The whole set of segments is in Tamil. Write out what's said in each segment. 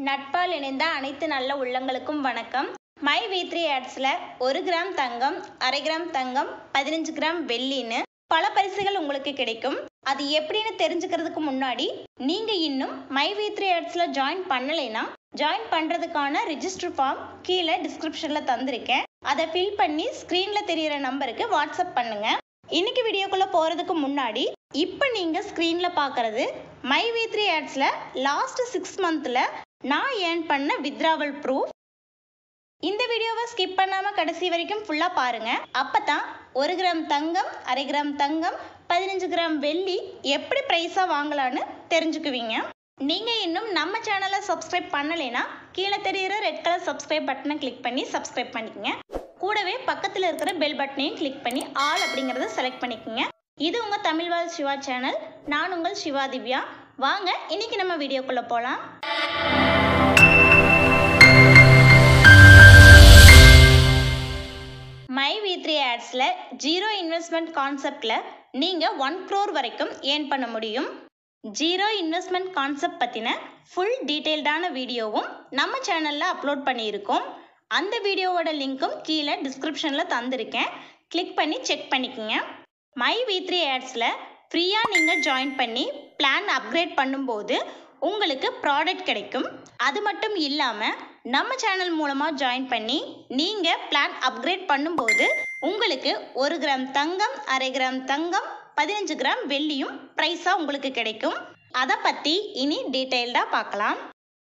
நட்பால் இணைந்த அனைத்து நல்ல உள்ளங்களுக்கும் வணக்கம் மை வி த்ரீ ஆட்ஸில் ஒரு கிராம் தங்கம் அரை கிராம் தங்கம் பதினஞ்சு கிராம் வெள்ளின்னு பல பரிசுகள் உங்களுக்கு கிடைக்கும் அது எப்படின்னு தெரிஞ்சுக்கிறதுக்கு முன்னாடி நீங்கள் இன்னும் மை வி த்ரீ ஆட்ஸில் ஜாயின் பண்ணலைன்னா ஜாயின் பண்ணுறதுக்கான ரிஜிஸ்டர் ஃபார்ம் கீழே டிஸ்கிரிப்ஷனில் தந்திருக்கேன் அதை ஃபில் பண்ணி ஸ்க்ரீனில் தெரியிற நம்பருக்கு வாட்ஸ்அப் பண்ணுங்க இன்னைக்கு வீடியோக்குள்ளே போகிறதுக்கு முன்னாடி இப்போ நீங்கள் ஸ்க்ரீனில் பார்க்குறது மை வி த்ரீ ஆட்ஸில் லாஸ்ட் சிக்ஸ் மந்தில் நான் ஏர்ன் பண்ண வித்ராவல் ப்ரூஃப் இந்த வீடியோவை ஸ்கிப் பண்ணாமல் கடைசி வரைக்கும் ஃபுல்லாக பாருங்கள் அப்போ தான் ஒரு கிராம் தங்கம் அரை கிராம் தங்கம் பதினஞ்சு கிராம் வெள்ளி எப்படி ப்ரைஸாக வாங்கலான்னு தெரிஞ்சுக்குவீங்க நீங்கள் இன்னும் நம்ம சேனலை சப்ஸ்கிரைப் பண்ணலைன்னா கீழே தெரியுற ரெட் கலர் சப்ஸ்கிரைப் பட்டனை கிளிக் பண்ணி சப்ஸ்கிரைப் பண்ணிக்கங்க கூடவே பக்கத்தில் இருக்கிற பெல் பட்டனையும் கிளிக் பண்ணி ஆல் அப்படிங்கிறத செலக்ட் பண்ணிக்கோங்க இது உங்கள் தமிழ்வாழ் சிவா சேனல் நான் உங்கள் சிவா திவ்யா வாங்க இன்னைக்கு நம்ம வீடியோக்குள்ளே போகலாம் மை வி த்ரீ ஆட்ஸில் ஜீரோ இன்வெஸ்ட்மெண்ட் கான்செப்டில் நீங்கள் ஒன் க்ரோர் வரைக்கும் ஏர்ன் பண்ண முடியும் ஜீரோ இன்வெஸ்ட்மெண்ட் கான்செப்ட் பற்றின ஃபுல் டீட்டெயில்டான வீடியோவும் நம்ம சேனலில் அப்லோட் பண்ணியிருக்கோம் அந்த வீடியோவோட லிங்க்கும் கீழே டிஸ்கிரிப்ஷனில் தந்திருக்கேன் கிளிக் பண்ணி செக் பண்ணிக்கோங்க மை வி த்ரீ ஆட்ஸில் ஃப்ரீயாக நீங்கள் ஜாயின் பண்ணி பிளான் அப்கிரேட் பண்ணும்போது உங்களுக்கு ப்ராடக்ட் கிடைக்கும் அது மட்டும் இல்லாமல் நம்ம சேனல் மூலமாக ஜாயின் பண்ணி நீங்கள் பிளான் அப்கிரேட் பண்ணும்போது உங்களுக்கு ஒரு கிராம் தங்கம் அரை கிராம் தங்கம் பதினஞ்சு கிராம் வெள்ளியும் ப்ரைஸாக உங்களுக்கு கிடைக்கும் அதை பற்றி இனி டீட்டெயில்டாக பார்க்கலாம்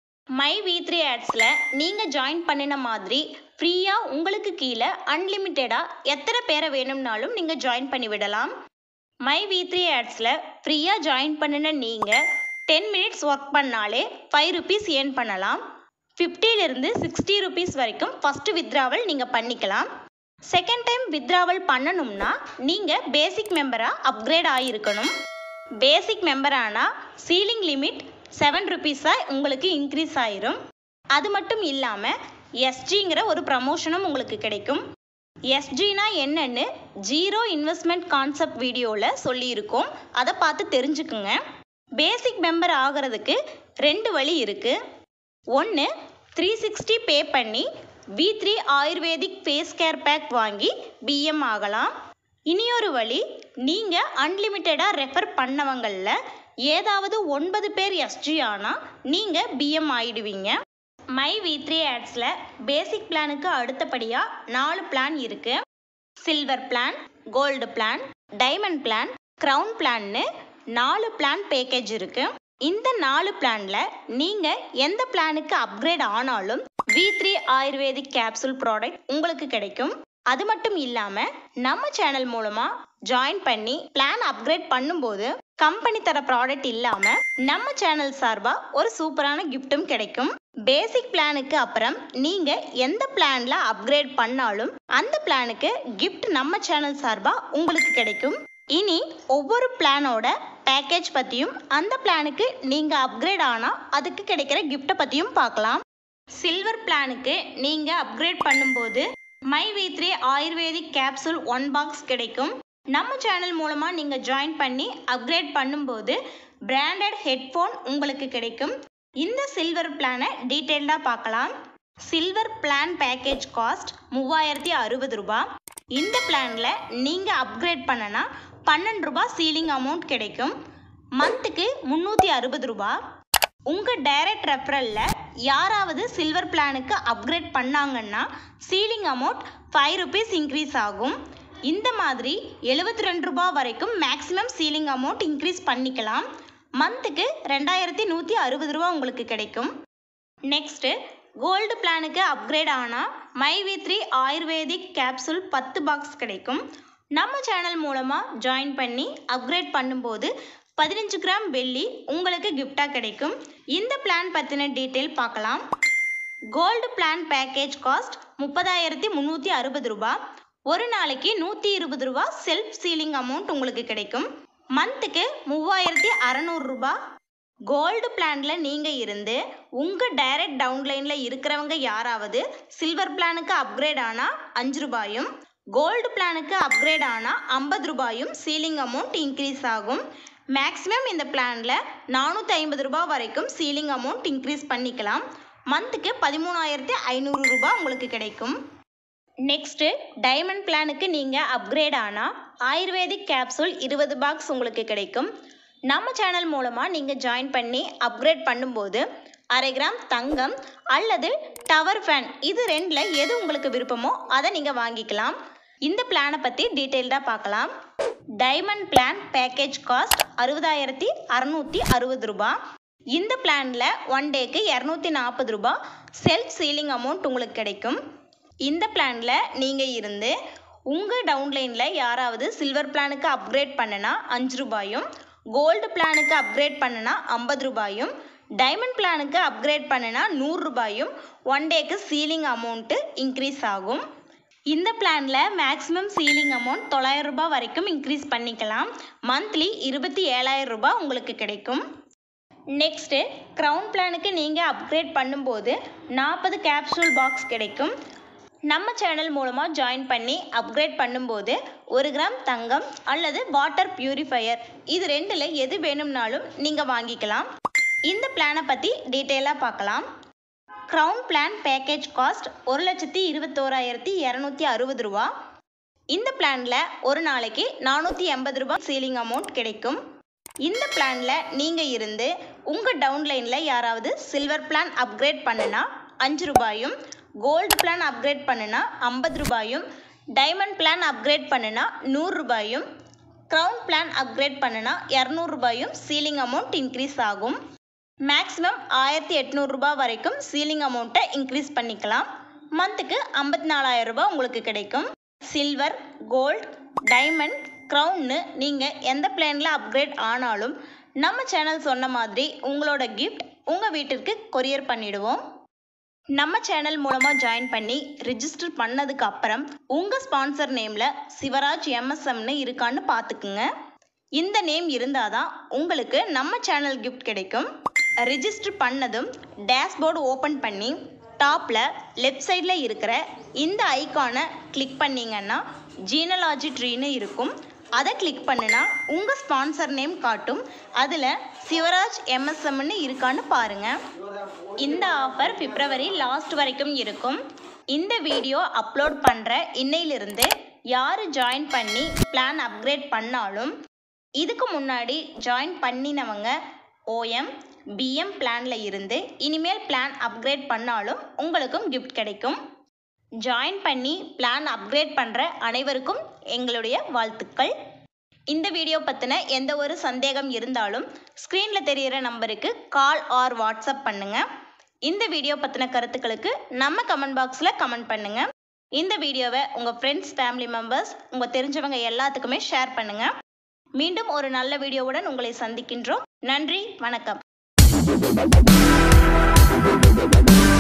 மை வி த்ரீ ஆட்ஸில் நீங்கள் ஜாயின் பண்ணின மாதிரி ஃப்ரீயாக உங்களுக்கு கீழே அன்லிமிட்டெடாக எத்தனை பேரை வேணும்னாலும் நீங்கள் ஜாயின் பண்ணி விடலாம் மை வி த்ரீ ஆட்ஸில் ஃப்ரீயாக ஜாயின் பண்ணின நீங்கள் டென் மினிட்ஸ் ஒர்க் பண்ணாலே ஃபைவ் ருபீஸ் ஏர்ன் பண்ணலாம் ஃபிஃப்டிலிருந்து சிக்ஸ்டி ருபீஸ் வரைக்கும் ஃபஸ்ட்டு வித்ராவல் நீங்கள் பண்ணிக்கலாம் செகண்ட் டைம் வித்ராவல் பண்ணணும்னா நீங்கள் பேசிக் மெம்பராக அப்கிரேட் ஆகியிருக்கணும் பேசிக் மெம்பர் ஆனால் சீலிங் லிமிட் செவன் ருபீஸாக உங்களுக்கு இன்க்ரீஸ் ஆயிரும் அது மட்டும் இல்லாமல் எஸ்ஜிங்கிற ஒரு ப்ரமோஷனும் உங்களுக்கு கிடைக்கும் எஸ்ஜினா என்னன்னு ஜீரோ இன்வெஸ்ட்மெண்ட் கான்செப்ட் வீடியோவில் சொல்லியிருக்கோம் அதை பார்த்து தெரிஞ்சுக்குங்க பேசிக் மெம்பர் ஆகிறதுக்கு ரெண்டு வழி இருக்குது ஒன்று த்ரீ சிக்ஸ்டி பே பண்ணி V three Ayurvedic face care pack வாங்கி பிஎம் ஆகலாம் இனியொரு வழி நீங்கள் அன்லிமிட்டடாக ரெஃபர் பண்ணவங்களில் ஏதாவது ஒன்பது பேர் எஸ்ஜி ஆனால் நீங்கள் பிஎம் ஆயிடுவீங்க மை வி த்ரீ ஆட்ஸில் பேசிக் பிளானுக்கு அடுத்தபடியாக நாலு பிளான் இருக்குது silver plan gold plan diamond plan crown பிளான்னு நாலு பிளான் பேக்கேஜ் இருக்குது இந்த நாலு பிளானில் நீங்கள் எந்த பிளானுக்கு அப்கிரேட் ஆனாலும் V three Ayurvedic capsule product உங்களுக்கு கிடைக்கும் அது மட்டும் இல்லாமல் நம்ம சேனல் மூலமாக ஜாயின் பண்ணி பிளான் அப்கிரேட் பண்ணும்போது கம்பெனி தர ப்ராடக்ட் இல்லாமல் நம்ம சேனல் சார்பாக ஒரு சூப்பரான கிஃப்ட்டும் கிடைக்கும் பேசிக் பிளானுக்கு அப்புறம் நீங்கள் எந்த பிளானில் அப்கிரேட் பண்ணாலும் அந்த பிளானுக்கு கிஃப்ட் நம்ம சேனல் சார்பாக உங்களுக்கு கிடைக்கும் இனி ஒவ்வொரு பிளானோட பேக்கேஜ் பற்றியும் அந்த பிளானுக்கு நீங்கள் அப்கிரேட் ஆனால் அதுக்கு கிடைக்கிற கிஃப்ட்டை பற்றியும் பார்க்கலாம் சில்வர் பிளானுக்கு நீங்கள் அப்கிரேட் பண்ணும்போது my V three Ayurvedic capsule one box கிடைக்கும் நம்ம சேனல் மூலமாக நீங்கள் ஜாயின் பண்ணி அப்கிரேட் பண்ணும்போது பிராண்டட் ஹெட்ஃபோன் உங்களுக்கு கிடைக்கும் இந்த சில்வர் பிளானை டீட்டெயில்டாக பார்க்கலாம் சில்வர் பிளான் பேக்கேஜ் காஸ்ட் மூவாயிரத்தி அறுபது ரூபா இந்த பிளானில் நீங்கள் அப்கிரேட் பண்ணனா பன்னெண்டு ரூபா சீலிங் அமௌண்ட் கிடைக்கும் மந்த்துக்கு முந்நூற்றி அறுபது ரூபா உங்கள் டைரக்ட் ரெஃபரலில் யாராவது சில்வர் பிளானுக்கு அப்கிரேட் பண்ணாங்கன்னா ceiling amount five rupees increase ஆகும் இந்த மாதிரி எழுபத்தி ரெண்டு ரூபா வரைக்கும் மேக்ஸிமம் சீலிங் அமௌண்ட் இன்க்ரீஸ் பண்ணிக்கலாம் மந்த்துக்கு ரெண்டாயிரத்தி நூற்றி அறுபது ரூபா உங்களுக்கு கிடைக்கும் நெக்ஸ்ட்டு கோல்டு பிளானுக்கு அப்கிரேட் ஆனால் my V three Ayurvedic capsule பத்து பாக்ஸ் கிடைக்கும் நம்ம சேனல் மூலமாக ஜாயின் பண்ணி அப்கிரேட் பண்ணும்போது பதினஞ்சு கிராம் வெள்ளி உங்களுக்கு கிஃப்டாக கிடைக்கும் இந்த பிளான் பற்றின டீட்டெயில் பார்க்கலாம் கோல்டு பிளான் பேக்கேஜ் காஸ்ட் முப்பதாயிரத்தி முந்நூற்றி அறுபது ரூபா ஒரு நாளைக்கு நூற்றி இருபது ரூபா செல்ஃப் சீலிங் அமௌண்ட் உங்களுக்கு கிடைக்கும் மந்த்துக்கு மூவாயிரத்தி அறநூறுரூபா கோல்டு பிளானில் நீங்கள் இருந்து உங்கள் டைரக்ட் டவுன்லைனில் இருக்கிறவங்க யாராவது சில்வர் பிளானுக்கு அப்கிரேட் ஆனால் அஞ்சு ரூபாயும் கோல்டு பிளானுக்கு அப்கிரேட் ஆனால் ஐம்பது ரூபாயும் சீலிங் அமௌண்ட் இன்க்ரீஸ் ஆகும் மேக்ஸிமம் இந்த பிளானில் நானூற்றி ஐம்பது ரூபாய் வரைக்கும் சீலிங் அமௌண்ட் இன்க்ரீஸ் பண்ணிக்கலாம் மந்த்துக்கு பதிமூணாயிரத்தி ஐநூறு ரூபாய் உங்களுக்கு கிடைக்கும் நெக்ஸ்ட்டு டைமண்ட் பிளானுக்கு நீங்கள் அப்கிரேட் ஆனால் ஆயுர்வேதிக் கேப்சூல் இருபது பாக்ஸ் உங்களுக்கு கிடைக்கும் நம்ம சேனல் மூலமாக நீங்கள் ஜாயின் பண்ணி அப்கிரேட் பண்ணும்போது அரை கிராம் தங்கம் அல்லது டவர் ஃபேன் இது ரெண்டில் எது உங்களுக்கு விருப்பமோ அதை நீங்கள் வாங்கிக்கலாம் இந்த பிளானை பற்றி டீட்டெயில்டாக பார்க்கலாம் டைமண்ட் பிளான் பேக்கேஜ் காஸ்ட் அறுபதாயிரத்தி அறநூற்றி அறுபது ரூபா இந்த பிளானில் ஒன் டேக்கு இரநூத்தி நாற்பது ரூபா செல்ஃப் சீலிங் அமௌண்ட் உங்களுக்கு கிடைக்கும் இந்த பிளானில் நீங்கள் இருந்து உங்கள் டவுன்லைனில் யாராவது சில்வர் பிளானுக்கு அப்கிரேட் பண்ணனா அஞ்சு ரூபாயும் கோல்டு பிளானுக்கு அப்கிரேட் பண்ணனா ஐம்பது ரூபாயும் டைமண்ட் பிளானுக்கு அப்கிரேட் பண்ணனா நூறு ரூபாயும் ஒன் டேக்கு சீலிங் அமௌண்ட்டு இன்க்ரீஸ் ஆகும் இந்த பிளானில் மேக்ஸிமம் சீலிங் அமௌண்ட் தொள்ளாயிரம் ரூபாய் வரைக்கும் இன்க்ரீஸ் பண்ணிக்கலாம் மந்த்லி இருபத்தி ஏழாயிரம் ரூபாய் உங்களுக்கு கிடைக்கும் நெக்ஸ்ட்டு க்ரௌன் பிளானுக்கு நீங்கள் அப்கிரேட் பண்ணும்போது நாற்பது கேப்சூல் பாக்ஸ் கிடைக்கும் நம்ம சேனல் மூலமாக ஜாயின் பண்ணி அப்கிரேட் பண்ணும்போது ஒரு கிராம் தங்கம் அல்லது வாட்டர் பியூரிஃபையர் இது ரெண்டில் எது வேணும்னாலும் நீங்கள் வாங்கிக்கலாம் இந்த பிளானை பற்றி டீட்டெயிலாக பார்க்கலாம் க்ரௌன் பிளான் பேக்கேஜ் காஸ்ட் ஒரு லட்சத்தி இருபத்தோராயிரத்தி இரநூத்தி அறுபது ரூபா இந்த பிளானில் ஒரு நாளைக்கு நானூற்றி எண்பது ரூபாய் சீலிங் அமௌண்ட் கிடைக்கும் இந்த பிளானில் நீங்கள் இருந்து உங்கள் டவுன்லைனில் யாராவது சில்வர் பிளான் அப்கிரேட் பண்ணுனா அஞ்சு ரூபாயும் கோல்டு பிளான் அப்கிரேட் பண்ணுனா ஐம்பது ரூபாயும் டைமண்ட் பிளான் அப்கிரேட் பண்ணுனா நூறு ரூபாயும் க்ரௌன் பிளான் அப்கிரேட் பண்ணுனா இரநூறுபாயும் சீலிங் அமௌண்ட் இன்க்ரீஸ் ஆகும் மேக்ஸிமம் ஆயிரத்தி எட்நூறுரூபா வரைக்கும் சீலிங் அமௌண்ட்டை இன்க்ரீஸ் பண்ணிக்கலாம் மந்த்துக்கு ஐம்பத்தி நாலாயிரம் ரூபாய் உங்களுக்கு கிடைக்கும் சில்வர் கோல்ட் டைமண்ட் க்ரௌன்னு நீங்கள் எந்த பிளானில் அப்கிரேட் ஆனாலும் நம்ம சேனல் சொன்ன மாதிரி உங்களோட கிஃப்ட் உங்கள் வீட்டிற்கு கொரியர் பண்ணிடுவோம் நம்ம சேனல் மூலமாக ஜாயின் பண்ணி ரிஜிஸ்டர் பண்ணதுக்கு அப்புறம் உங்கள் ஸ்பான்சர் நேமில் சிவராஜ் எம்எஸ்எம்னு இருக்கான்னு பார்த்துக்குங்க இந்த நேம் இருந்தால் தான் உங்களுக்கு நம்ம சேனல் கிஃப்ட் கிடைக்கும் ரிஜிஸ்டர் பண்ணதும் டேஷ்போர்டு ஓப்பன் பண்ணி டாப்பில் லெஃப்ட் சைடில் இருக்கிற இந்த ஐக்கானை கிளிக் பண்ணிங்கன்னா ஜீனலாஜி ட்ரீன்னு இருக்கும் அதை கிளிக் பண்ணுனா உங்கள் ஸ்பான்சர் நேம் காட்டும் அதில் சிவராஜ் எம்எஸ்எம்னு இருக்கான்னு பாருங்கள் இந்த ஆஃபர் பிப்ரவரி லாஸ்ட் வரைக்கும் இருக்கும் இந்த வீடியோ அப்லோட் பண்ணுற இன்னையிலிருந்து யார் ஜாயின் பண்ணி பிளான் அப்கிரேட் பண்ணாலும் இதுக்கு முன்னாடி ஜாயின் பண்ணினவங்க ஓஎம் பிஎம் பிளானில் இருந்து இனிமேல் பிளான் அப்கிரேட் பண்ணாலும் உங்களுக்கும் கிஃப்ட் கிடைக்கும் ஜாயின் பண்ணி பிளான் அப்கிரேட் பண்ணுற அனைவருக்கும் எங்களுடைய வாழ்த்துக்கள் இந்த வீடியோ பற்றின எந்த ஒரு சந்தேகம் இருந்தாலும் ஸ்க்ரீனில் தெரிகிற நம்பருக்கு கால் ஆர் வாட்ஸ்அப் பண்ணுங்கள் இந்த வீடியோ பற்றின கருத்துக்களுக்கு நம்ம கமெண்ட் பாக்ஸில் கமெண்ட் பண்ணுங்கள் இந்த வீடியோவை உங்கள் ஃப்ரெண்ட்ஸ் ஃபேமிலி மெம்பர்ஸ் உங்கள் தெரிஞ்சவங்க எல்லாத்துக்குமே ஷேர் பண்ணுங்கள் மீண்டும் ஒரு நல்ல வீடியோவுடன் உங்களை சந்திக்கின்றோம் நன்றி வணக்கம்